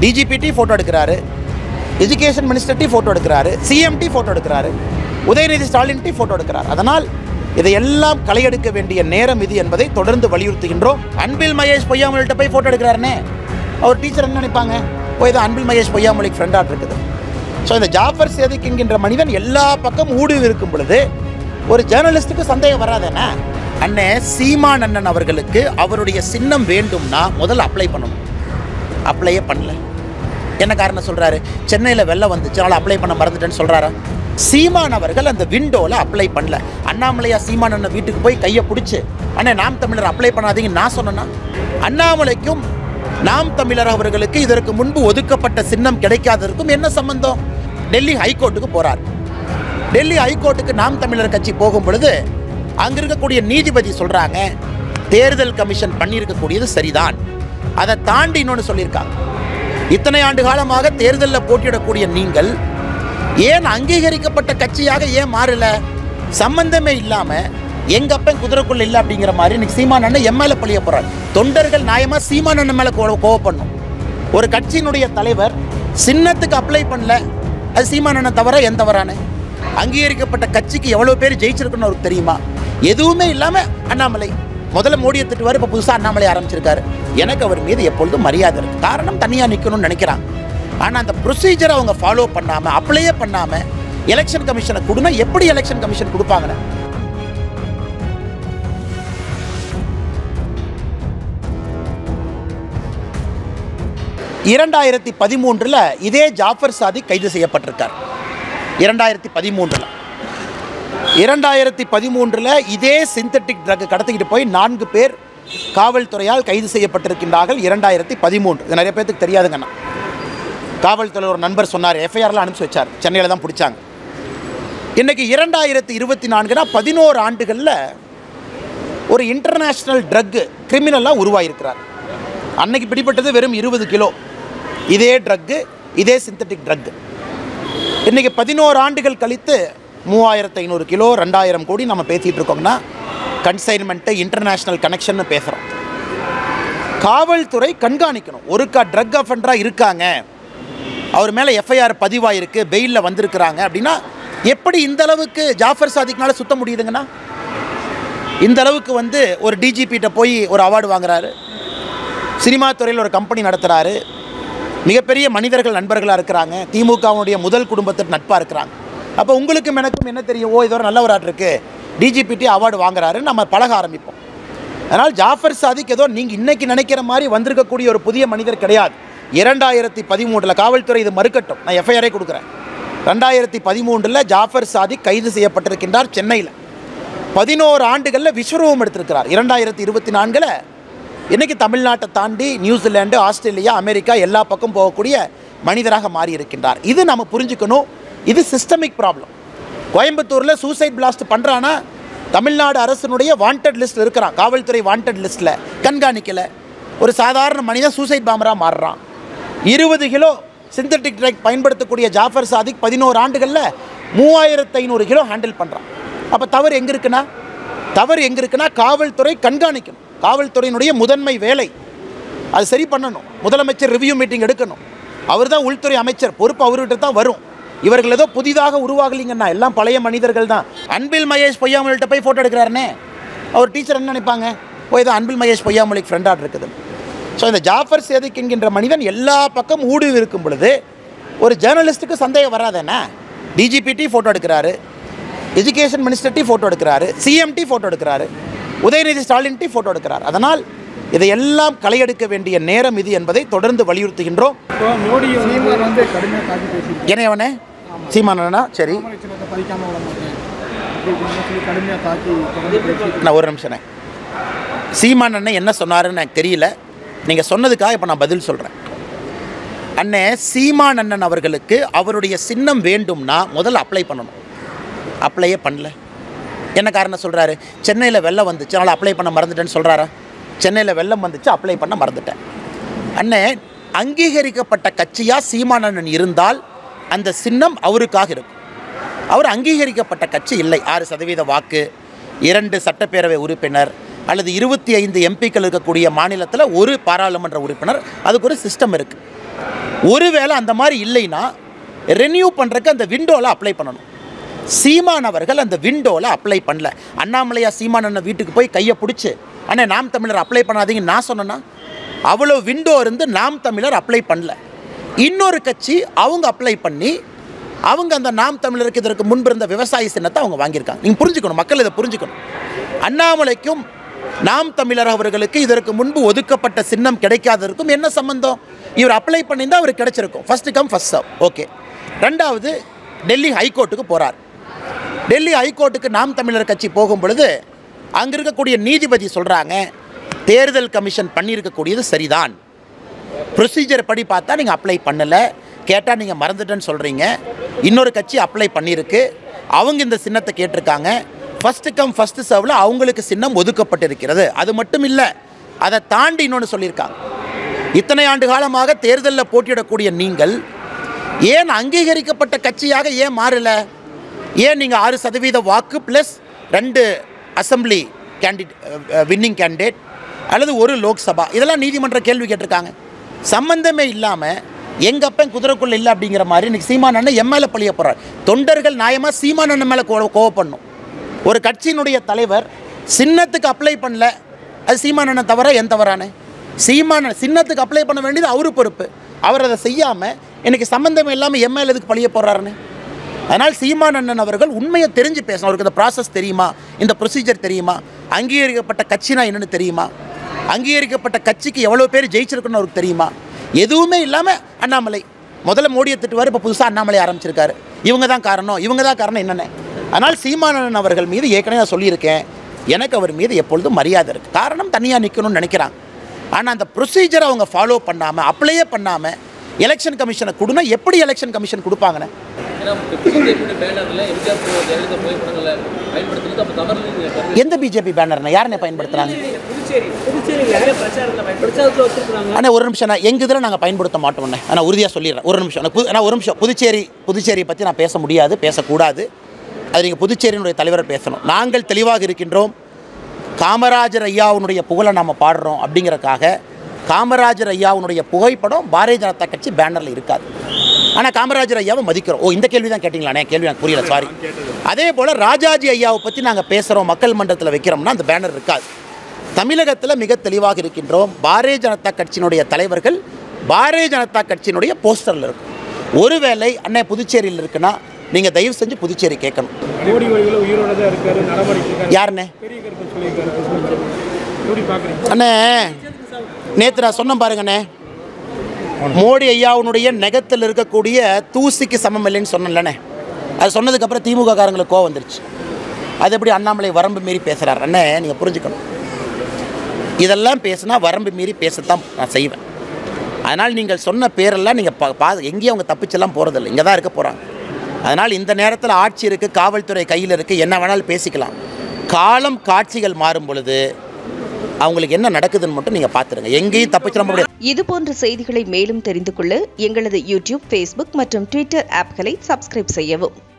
டிஜிபிடி photo எடுக்கிறாரு education மினிஸ்டர்ட்டி photo எடுக்கிறாரு சிஎம்டி ஃபோட்டோ எடுக்கிறாரு உதயநிதி ஸ்டாலின்ட்டி ஃபோட்டோ எடுக்கிறார் அதனால் இதையெல்லாம் களையெடுக்க வேண்டிய நேரம் இது என்பதை தொடர்ந்து வலியுறுத்துகின்றோம் அன்பில் மகேஷ் பொய்யாமொழிகிட்ட போய் ஃபோட்டோ எடுக்கிறாருனே அவர் டீச்சர் என்ன நினைப்பாங்க போய் தான் அன்பில் மகேஷ் பொய்யாமொழிக்கு ஃப்ரெண்டாக இருக்குது ஸோ இந்த ஜாஃபர் சேதிக் என்கின்ற மனிதன் எல்லா பக்கம் ஊடுருவி இருக்கும் பொழுது ஒரு ஜேர்னலிஸ்ட்டுக்கு சந்தேகம் வராதேனா அண்ணே சீமான் அண்ணன் அவர்களுக்கு அவருடைய சின்னம் வேண்டும்னா முதல்ல அப்ளை பண்ணணும் அப்ளையே பண்ணல என்ன காரணம் சொல்றாரு சென்னையில் வெள்ளம் வந்துச்சு அதனால் அப்ளை பண்ண மறந்துட்டேன்னு சொல்றாரா சீமான் அவர்கள் அந்த விண்டோவில் அப்ளை பண்ணல அண்ணாமலையா சீமான் அண்ணன் வீட்டுக்கு போய் கையை பிடிச்சி அண்ணே நாம் தமிழர் அப்ளை பண்ணாதீங்க நான் சொன்னேன்னா அண்ணாமலைக்கும் நாம் தமிழர் அவர்களுக்கு இதற்கு முன்பு ஒதுக்கப்பட்ட சின்னம் கிடைக்காததற்கும் என்ன சம்பந்தம் டெல்லி ஹைகோர்ட்டுக்கு போறார் டெல்லி ஹைகோர்ட்டுக்கு நாம் தமிழர் கட்சி போகும் பொழுது அங்க இருக்கக்கூடிய நீதிபதி சொல்றாங்க தேர்தல் கமிஷன் பண்ணியிருக்கக்கூடியது சரிதான் அதை தாண்டி இன்னொன்று சொல்லியிருக்காங்க இத்தனை ஆண்டு காலமாக தேர்தலில் போட்டியிடக்கூடிய நீங்கள் ஏன் அங்கீகரிக்கப்பட்ட கட்சியாக ஏன் மாறல சம்பந்தமே இல்லாம எங்க அப்பன் குதிரைக்குள்ள இல்லை அப்படிங்கிற மாதிரி இன்னைக்கு சீமான் அண்ணன் எம் மேல பழிய போறார் தொண்டர்கள் நியாயமா சீமான் அண்ணன் மேல கோ- கோவப்படணும் ஒரு கட்சியினுடைய தலைவர் சின்னத்துக்கு அப்ளை பண்ணல அது சீமான் அண்ணன் தவிர என் தவறானே அங்கீகரிக்கப்பட்ட கட்சிக்கு எவ்வளவு பேர் ஜெயிச்சிருக்குன்னு அவருக்கு தெரியுமா எதுவுமே இல்லாம அண்ணாமலை முதல்ல மோடியை திட்டுவார் இப்போ புதுசாக அண்ணாமலை ஆரம்பிச்சிருக்காரு எனக்கு அவர் மீது எப்பொழுதும் மரியாதை இருக்கு காரணம் தனியாக நிற்கணும்னு நினைக்கிறாங்க ஆனால் அந்த ப்ரொசீஜரை அவங்க ஃபாலோ பண்ணாம அப்ளையே பண்ணாம எலெக்ஷன் கமிஷனை கொடுனா எப்படி எலெக்ஷன் கமிஷன் கொடுப்பாங்கன்னு இரண்டாயிரத்தி பதிமூன்றில் இதே ஜாஃபர் சாதிக் கைது செய்யப்பட்டிருக்கார் இரண்டாயிரத்தி பதிமூன்றில் இரண்டாயிரத்தி பதிமூன்றில் இதே சிந்தட்டிக் ட்ரக் கடத்திக்கிட்டு போய் நான்கு பேர் காவல்துறையால் கைது செய்யப்பட்டிருக்கின்றார்கள் இரண்டாயிரத்தி பதிமூன்று இது நிறைய பேர்த்துக்கு தெரியாதுங்கண்ணா காவல்துறை ஒரு நண்பர் சொன்னார் எஃப்ஐஆர்லாம் அனுப்பிச்சு வச்சார் சென்னையில் தான் பிடிச்சாங்க இன்னைக்கு இரண்டாயிரத்தி இருபத்தி நான்குனா பதினோரு ஆண்டுகளில் ஒரு இன்டர்நேஷ்னல் ட்ரக்கு கிரிமினலாக உருவாயிருக்கிறார் அன்னைக்கு பிடிப்பட்டது வெறும் இருபது கிலோ இதே ட்ரக்கு இதே சிந்தட்டிக் ட்ரக்கு இன்றைக்கி பதினோரு ஆண்டுகள் கழித்து மூவாயிரத்து ஐநூறு கிலோ ரெண்டாயிரம் கோடி நம்ம பேசிகிட்டு இருக்கோம்னா கன்சைன்மெண்ட்டு இன்டர்நேஷ்னல் கனெக்ஷன் பேசுகிறோம் காவல்துறை கண்காணிக்கணும் ஒருக்கா ட்ரக் அஃபண்டராக இருக்காங்க அவர் மேலே எஃப்ஐஆர் பதிவாயிருக்கு பெயிலில் வந்திருக்கிறாங்க அப்படின்னா எப்படி இந்த அளவுக்கு ஜாஃபர் சாதிக்னால சுத்த முடியுதுங்கண்ணா இந்த அளவுக்கு வந்து ஒரு டிஜிபிட்ட போய் ஒரு அவார்டு வாங்குறாரு சினிமா துறையில் ஒரு கம்பெனி நடத்துகிறாரு மிகப்பெரிய மனிதர்கள் நண்பர்களாக இருக்கிறாங்க திமுகவுடைய முதல் குடும்பத்தின் நட்பாக இருக்கிறாங்க அப்போ உங்களுக்கும் எனக்கும் என்ன தெரியும் ஓ இது ஒரு நல்லவராட் இருக்கு டிஜிபிடி அவார்டு வாங்குறாரு நம்ம பழக ஆரம்பிப்போம் அதனால் ஜாஃபர் சாதிக் ஏதோ நீங்கள் இன்னைக்கு நினைக்கிற மாதிரி வந்திருக்கக்கூடிய ஒரு புதிய மனிதர் கிடையாது இரண்டாயிரத்தி பதிமூன்றில் காவல்துறை இது மறுக்கட்டும் நான் எஃப்ஐஆரே கொடுக்குறேன் ரெண்டாயிரத்தி பதிமூன்றில் ஜாஃபர் சாதிக் கைது செய்யப்பட்டிருக்கின்றார் சென்னையில் பதினோரு ஆண்டுகளில் விஸ்வரூபம் எடுத்திருக்கிறார் இரண்டாயிரத்தி இருபத்தி நான்கில் இன்னைக்கு தமிழ்நாட்டை தாண்டி நியூசிலாந்து ஆஸ்திரேலியா அமெரிக்கா எல்லா பக்கம் போகக்கூடிய மனிதராக மாறி இருக்கின்றார் இது நம்ம புரிஞ்சுக்கணும் இது சிஸ்டமிக் ப்ராப்ளம் கோயம்புத்தூரில் சூசைட் பிளாஸ்ட் பண்ணுறான்னா தமிழ்நாடு அரசினுடைய வாண்டட் லிஸ்ட்டில் இருக்கிறான் காவல்துறை வாண்டட் லிஸ்ட்டில் கண்காணிக்கலை ஒரு சாதாரண மனிதன் சூசைட் பாம்பராக மாறுறான் இருபது கிலோ சிந்தட்டிக் ட்ரக் பயன்படுத்தக்கூடிய ஜாஃபர் சாதிக் பதினோரு ஆண்டுகளில் மூவாயிரத்து ஐநூறு கிலோ ஹேண்டில் பண்ணுறான் அப்போ தவறு எங்கே இருக்குன்னா தவறு எங்கே இருக்குன்னா காவல்துறை கண்காணிக்கணும் காவல்துறையினுடைய முதன்மை வேலை அது சரி பண்ணணும் முதலமைச்சர் ரிவ்யூ மீட்டிங் எடுக்கணும் அவர் தான் உள்துறை அமைச்சர் பொறுப்பு அவர்கிட்ட தான் வரும் இவர்கள் ஏதோ புதிதாக உருவாகலிங்கன்னா எல்லாம் பழைய மனிதர்கள் தான் அன்பில் மகேஷ் பொய்யாமொழிகிட்ட போய் ஃபோட்டோ எடுக்கிறாருனே அவர் டீச்சர் என்ன நினைப்பாங்க போய் தான் அன்பில் மகேஷ் பொய்யாமொழிக்கு ஃப்ரெண்டாக இருக்குது ஸோ இந்த ஜாஃபர் சேதிக் என்கின்ற மனிதன் எல்லா பக்கம் ஊடுருவி இருக்கும் பொழுது ஒரு ஜேர்னலிஸ்ட்டுக்கு சந்தேகம் வராதேனா டிஜிபிடி ஃபோட்டோ எடுக்கிறாரு எஜுகேஷன் மினிஸ்டர்ட்டி ஃபோட்டோ எடுக்கிறாரு சிஎம்டி ஃபோட்டோ எடுக்கிறாரு உதயநிதி ஸ்டாலின்ட்டி ஃபோட்டோ எடுக்கிறார் அதனால் இதையெல்லாம் களையெடுக்க வேண்டிய நேரம் இது என்பதை தொடர்ந்து வலியுறுத்துகின்றோம் இப்போ மோடி சீமான் வந்து கடுமையாக தாக்கி பேசியிருக்காரு இணையவனே சீமானண்ணா சரி தாமரை சின்னத்தை பறிக்காம விட மாட்டேன் அப்படி இப்படின்னு சொல்லி கடுமையாக தாக்கி தொடர்ந்து பேசிட்டு நான் ஒரு நிமிஷனே சீமான் அண்ணன் என்ன சொன்னாருன்னு எனக்கு தெரியல நீங்கள் சொன்னதுக்காக இப்போ நான் பதில் சொல்கிறேன் அண்ணே சீமான் அண்ணன் அவர்களுக்கு அவருடைய சின்னம் வேண்டும்னா முதல்ல அப்ளை பண்ணணும் அப்ளையே பண்ணல என்ன காரணம் சொல்கிறாரு சென்னையில் வெள்ளம் வந்துச்சு அதனால் அப்ளை பண்ண மறந்துட்டேன்னு சொல்கிறாரா சென்னையில் வெள்ளம் வந்துச்சு அப்ளை பண்ண மறந்துட்டேன் அண்ணே அங்கீகரிக்கப்பட்ட கட்சியாக சீமான் அண்ணன் இருந்தால் அந்த சின்னம் அவருக்காக இருக்கும் அவர் அங்கீகரிக்கப்பட்ட கட்சி இல்லை ஆறு சதவீத வாக்கு இரண்டு சட்டப்பேரவை உறுப்பினர் அல்லது இருபத்தி ஐந்து எம்பிக்கள் இருக்கக்கூடிய மாநிலத்தில் ஒரு பாராளுமன்ற உறுப்பினர் அதுக்கு ஒரு சிஸ்டம் இருக்குது ஒருவேளை அந்த மாதிரி இல்லைன்னா ரெனியூ பண்ணுறக்கு அந்த விண்டோவில் அப்ளை பண்ணணும் சீமான் அவர்கள் அந்த விண்டோவில் அப்ளை பண்ணல அண்ணாமலையா சீமான் அண்ணன் வீட்டுக்கு போய் கையை பிடிச்சி அண்ணே நாம் தமிழர் அப்ளை பண்ணாதீங்கன்னு நான் சொன்னேன்னா அவ்வளோ விண்டோ இருந்து நாம் தமிழர் அப்ளை பண்ணல இன்னொரு கட்சி அவங்க அப்ளை பண்ணி அவங்க அந்த நாம் தமிழருக்கு இதற்கு முன்பு இருந்த விவசாய சின்னத்தை அவங்க வாங்கியிருக்காங்க நீங்கள் புரிஞ்சுக்கணும் மக்கள் இதை புரிஞ்சுக்கணும் அண்ணாமலைக்கும் நாம் தமிழர் அவர்களுக்கு இதற்கு முன்பு ஒதுக்கப்பட்ட சின்னம் கிடைக்காததற்கும் என்ன சம்பந்தம் இவர் அப்ளை பண்ணியிருந்தால் அவருக்கு கிடைச்சிருக்கும் first come first serve okay ரெண்டாவது டெல்லி ஹைகோர்ட்டுக்கு போகிறார் டெல்லி ஹைகோர்ட்டுக்கு நாம் தமிழர் கட்சி போகும் பொழுது அங்கே இருக்கக்கூடிய நீதிபதி சொல்கிறாங்க தேர்தல் கமிஷன் பண்ணியிருக்கக்கூடியது சரிதான் ப்ரொசீஜர் படி பார்த்தா நீங்கள் அப்ளை பண்ணலை கேட்டால் நீங்கள் மறந்துட்டேன்னு சொல்கிறீங்க இன்னொரு கட்சி அப்ளை பண்ணியிருக்கு அவங்க இந்த சின்னத்தை கேட்டிருக்காங்க ஃபஸ்ட்டு கம் ஃபஸ்ட்டு சர்வில் அவங்களுக்கு சின்னம் ஒதுக்கப்பட்டிருக்கிறது அது மட்டும் இல்லை அதை தாண்டி இன்னொன்று சொல்லியிருக்காங்க இத்தனை ஆண்டு காலமாக தேர்தலில் போட்டியிடக்கூடிய நீங்கள் ஏன் அங்கீகரிக்கப்பட்ட கட்சியாக ஏன் மாறல ஏன் நீங்கள் ஆறு சதவீத வாக்கு ப்ளஸ் ரெண்டு அசம்பிளி கேண்டிடேட் வின்னிங் கேண்டிடேட் அல்லது ஒரு லோக்சபா இதெல்லாம் நீதிமன்ற கேள்வி கேட்டிருக்காங்க சம்பந்தமே இல்லாமல் எங்கள் அப்பன் குதிரைக்குள்ள இல்லை அப்படிங்கிற மாதிரி இன்னைக்கு சீமான் அண்ணன் என் மேலே பழிய போகிறார் தொண்டர்கள் நியாயமாக சீமான் அண்ணன் மேலே கோ கோவப்படணும் ஒரு கட்சியினுடைய தலைவர் சின்னத்துக்கு அப்ளை பண்ணல அது சீமான் அண்ணன் தவிர என் தவறானே சீமான சின்னத்துக்கு அப்ளை பண்ண வேண்டியது அவரு பொறுப்பு அவர் அதை செய்யாமல் எனக்கு சம்மந்தம் இல்லாமல் என் மேலே எதுக்கு பழிய போடுறாருன்னு அதனால் சீமான் அண்ணன் அவர்கள் உண்மையை தெரிஞ்சு பேசணும் அவருக்கு இந்த ப்ராசஸ் தெரியுமா இந்த ப்ரொசீஜர் தெரியுமா அங்கீகரிக்கப்பட்ட கட்சினா என்னன்னு தெரியுமா அங்கீகரிக்கப்பட்ட கட்சிக்கு எவ்வளோ பேர் ஜெயிச்சிருக்குன்னு அவருக்கு தெரியுமா எதுவுமே இல்லாமல் அண்ணாமலை முதல்ல மோடியை திட்டுவார் இப்போ புதுசாக அண்ணாமலை ஆரம்பிச்சிருக்காரு இவங்க தான் காரணம் இவங்க தான் காரணம் என்னென்ன அதனால் சீமானன் அவர்கள் மீது ஏற்கனவே நான் சொல்லியிருக்கேன் எனக்கு அவர் மீது எப்பொழுதும் மரியாதை இருக்குது காரணம் தனியாக நிற்கணும்னு நினைக்கிறாங்க ஆனால் அந்த ப்ரொசீஜரை அவங்க ஃபாலோ பண்ணாமல் அப்ளையே பண்ணாமல் எலெக்ஷன் கமிஷனை கொடுனா எப்படி எலெக்ஷன் கமிஷன் கொடுப்பாங்கண்ணே ஏன்னா பிஜேபி பேனர்ல எம்ஜிஆர் ஜெயலலிதா புகைப்படங்களை பயன்படுத்துறது அப்போ தவறு நீங்க கருது எந்த பிஜேபி பேனர்ண்ணே யாருண்ணே பயன்படுத்துகிறாங்க புதுச்சேரி புதுச்சேரியில் பிரச்சாரத்தில் பிரச்சாரத்தில் வச்சிருக்காங்க ஆனால் ஒரு நிமிஷம் நான் எங்கள் இதில் நாங்கள் பயன்படுத்த மாட்டோம்ண்ணே நான் உறுதியாக சொல்லிடுறேன் ஒரு நிமிஷம் நான் புது நான் ஒரு நிமிஷம் புதுச்சேரி புதுச்சேரியை பற்றி நான் பேச முடியாது பேசக்கூடாது அது நீங்கள் புதுச்சேரியினுடைய தலைவர் பேசணும் நாங்கள் தெளிவாக இருக்கின்றோம் காமராஜர் ஐயாவுடைய புகழை நாம் பாடுறோம் அப்படிங்கறக்காக காமராஜர் ஐயாவுடைய புகைப்படம் பாரதிய ஜனதா கட்சி பேனரில் இருக்காது ஆனால் காமராஜர் ஐயாவை மதிக்கிறோம் ஓ இந்த கேள்வி தான் கேட்டிங்களாண்ணே கேள்வி எனக்கு புரியல சாரி அதே போல் ராஜாஜி ஐயாவை பற்றி நாங்கள் பேசுகிறோம் மக்கள் மன்றத்தில் வைக்கிறோம்னா அந்த பேனர் இருக்காது தமிழகத்தில் மிக தெளிவாக இருக்கின்றோம் பாரதிய ஜனதா கட்சியினுடைய தலைவர்கள் பாரதிய ஜனதா கட்சியினுடைய போஸ்டரில் இருக்கும் ஒருவேளை அண்ணே புதுச்சேரியில் இருக்குன்னா நீங்கள் தயவு செஞ்சு புதுச்சேரி கேட்கணும் மோடி வழியில் உயிரோட தான் இருக்காரு நடவடிக்கை இருக்காரு யாருண்ணே பெரிய கருத்து சொல்லியிருக்காரு அது சொல்லுங்க. எப்படி பார்க்குறீங்க அண்ணே நேற்று நான் சொன்னேன் பாருங்கண்ணே மோடி ஐயாவுடைய நெகத்தில் இருக்கக்கூடிய தூசிக்கு சமம் இல்லைன்னு சொன்னேன்லண்ணே அது சொன்னதுக்கப்புறம் திமுக காரங்களுக்கு கோவம் வந்துருச்சு அது எப்படி அண்ணாமலை வரம்பு மீறி பேசுகிறார் அண்ணே நீங்கள் புரிஞ்சுக்கணும் இதெல்லாம் பேசுனா வரம்பு மீறி பேசத்தான் நான் செய்வேன் அதனால் நீங்கள் சொன்ன பேரெல்லாம் நீங்கள் பா பா எங்கேயும் அவங்க தப்பிச்செல்லாம் போகிறதில்ல இங்கே தான் இருக்க போகிறாங்க அதனால் இந்த நேரத்தில் ஆட்சி இருக்குது காவல்துறை கையில் இருக்குது என்ன வேணாலும் பேசிக்கலாம் காலம் காட்சிகள் மாறும் பொழுது அவங்களுக்கு என்ன நடக்குதுன்னு மட்டும் நீங்கள் பார்த்துருங்க எங்கேயும் தப்பிச்சிட முடியாது இது போன்ற செய்திகளை மேலும் தெரிந்து கொள்ள எங்களது யூடியூப் ஃபேஸ்புக் மற்றும் ட்விட்டர் ஆப்களை சப்ஸ்கிரைப் செய்யவும்